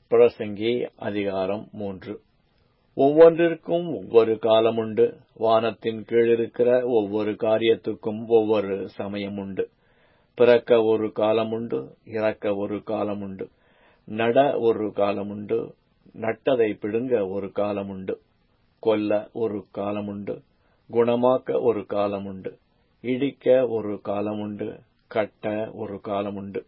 பிரசங்கி அதிகாரம் மூன்று ஒவ்வொன்றிற்கும் ஒவ்வொரு காலமுண்டு வானத்தின் கீழிருக்கிற ஒவ்வொரு காரியத்துக்கும் ஒவ்வொரு சமயமுண்டு பிறக்க ஒரு காலமுண்டு இறக்க ஒரு காலமுண்டு நட ஒரு காலமுண்டு நட்டதை பிடுங்க ஒரு காலமுண்டு கொல்ல ஒரு காலமுண்டு குணமாக்க ஒரு காலமுண்டு இடிக்க ஒரு காலமுண்டு கட்ட ஒரு காலமுண்டு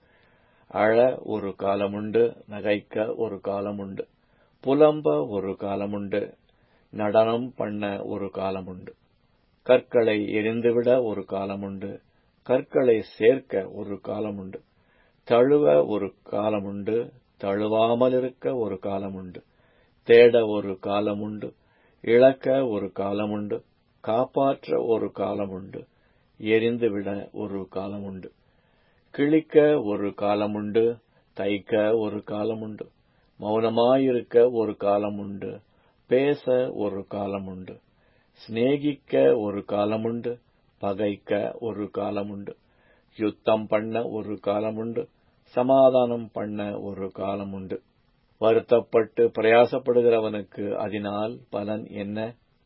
அழ ஒரு காலமுண்டு நகைக்க ஒரு காலமுண்டு புலம்ப ஒரு காலமுண்டு நடனம் பண்ண ஒரு காலமுண்டு கற்களை எரிந்துவிட ஒரு காலமுண்டு கற்களை சேர்க்க ஒரு காலமுண்டு தழுவ ஒரு காலமுண்டு தழுவாமலிருக்க ஒரு காலமுண்டு தேட ஒரு காலமுண்டு இழக்க ஒரு காலமுண்டு காப்பாற்ற ஒரு காலமுண்டு எரிந்துவிட ஒரு காலமுண்டு கிழிக்க ஒரு காலமுண்டு தைக்க ஒரு காலமுண்டு மௌனமாயிருக்க ஒரு காலமுண்டு பேச ஒரு காலமுண்டு சிநேகிக்க ஒரு காலமுண்டு பகைக்க ஒரு காலமுண்டு யுத்தம் பண்ண ஒரு காலமுண்டு சமாதானம் பண்ண ஒரு காலமுண்டு வருத்தப்பட்டு பிரயாசப்படுகிறவனுக்கு அதனால் பலன் என்ன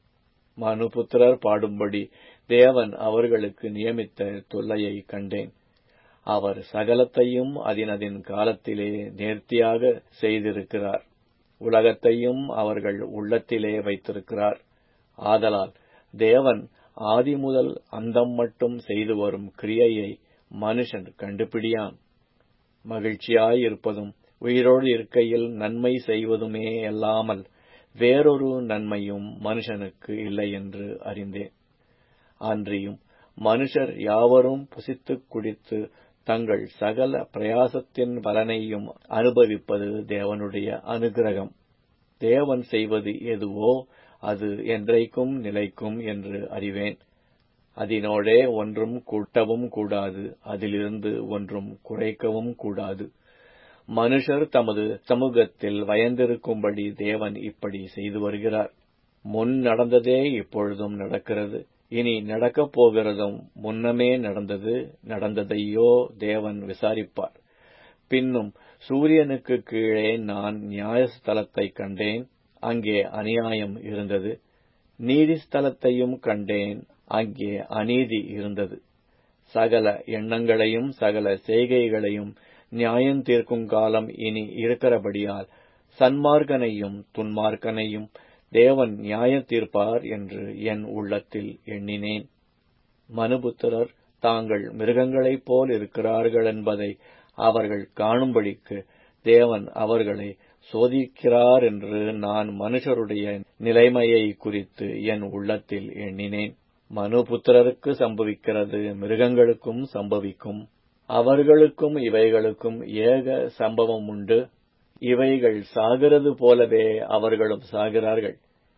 மனுபுத்திரர் பாடும்படி தேவன் அவர்களுக்கு நியமித்த தொல்லையை கண்டேன் அவர் சகலத்தையும் அதினதின் காலத்திலே நேர்த்தியாக செய்திருக்கிறார் உலகத்தையும் அவர்கள் உள்ளத்திலே வைத்திருக்கிறார் ஆதலால் தேவன் ஆதி முதல் அந்தம் மட்டும் செய்து வரும் கிரியையை மனுஷன் கண்டுபிடியான் மகிழ்ச்சியாயிருப்பதும் உயிரோடு இருக்கையில் நன்மை செய்வதுமே அல்லாமல் வேறொரு நன்மையும் மனுஷனுக்கு இல்லை என்று அறிந்தேன் அன்றியும் மனுஷர் யாவரும் புசித்துக் குடித்து தங்கள் சகல பிரயாசத்தின் பலனையும் அனுபவிப்பது தேவனுடைய அனுகிரகம் தேவன் செய்வது எதுவோ அது என்றைக்கும் நிலைக்கும் என்று அறிவேன் அதனோடே ஒன்றும் கூட்டவும் கூடாது அதிலிருந்து ஒன்றும் குறைக்கவும் கூடாது மனுஷர் தமது சமூகத்தில் வயந்திருக்கும்படி தேவன் இப்படி செய்து வருகிறார் முன் நடந்ததே இப்பொழுதும் நடக்கிறது இனி நடக்கப் போகிறதும் முன்னமே நடந்தது நடந்ததையோ தேவன் விசாரிப்பார் பின்னும் சூரியனுக்கு கீழே நான் நியாயஸ்தலத்தை கண்டேன் அங்கே அநியாயம் இருந்தது நீதிஸ்தலத்தையும் கண்டேன் அங்கே அநீதி இருந்தது சகல எண்ணங்களையும் சகல செய்கைகளையும் நியாயம் தீர்க்கும் காலம் இனி இருக்கிறபடியால் சன்மார்க்கனையும் துன்மார்க்கனையும் தேவன் நியாய தீர்ப்பார் என்று என் உள்ளத்தில் எண்ணினேன் மனுபுத்திரர் தாங்கள் மிருகங்களைப் போல் இருக்கிறார்கள் என்பதை அவர்கள் காணும்படிக்கு தேவன் அவர்களை சோதிக்கிறார் என்று நான் மனுஷருடைய நிலைமையை குறித்து என் உள்ளத்தில் எண்ணினேன் மனுபுத்திரருக்கு சம்பவிக்கிறது மிருகங்களுக்கும் சம்பவிக்கும் அவர்களுக்கும் இவைகளுக்கும் ஏக சம்பவம் உண்டு இவைகள் சாகிறது போலவே அவர்களும் சாகிறார்கள்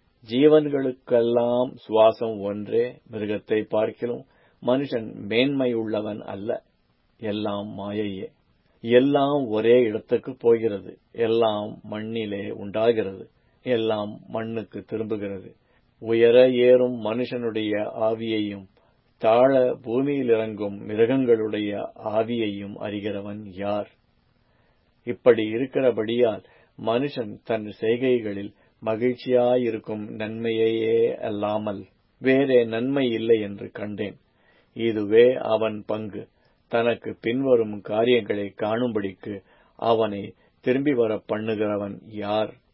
ஜீவன்களுக்கெல்லாம் சுவாசம் ஒன்றே மிருகத்தை பார்க்கிலும் மனுஷன் மேன்மை உள்ளவன் அல்ல எல்லாம் மாயையே எல்லாம் ஒரே இடத்துக்கு போகிறது எல்லாம் மண்ணிலே உண்டாகிறது எல்லாம் மண்ணுக்கு திரும்புகிறது உயர ஏறும் மனுஷனுடைய ஆவியையும் தாழ பூமியில் இறங்கும் மிருகங்களுடைய ஆவியையும் அறிகிறவன் யார் இப்படி இருக்கிறபடியால் மனுஷன் தன் செய்கைகளில் மகிழ்ச்சியாயிருக்கும் நன்மையையே அல்லாமல் வேறே நன்மை இல்லை என்று கண்டேன் இதுவே அவன் பங்கு தனக்கு பின்வரும் காரியங்களை காணும்படிக்கு அவனை திரும்பி வர பண்ணுகிறவன் யார்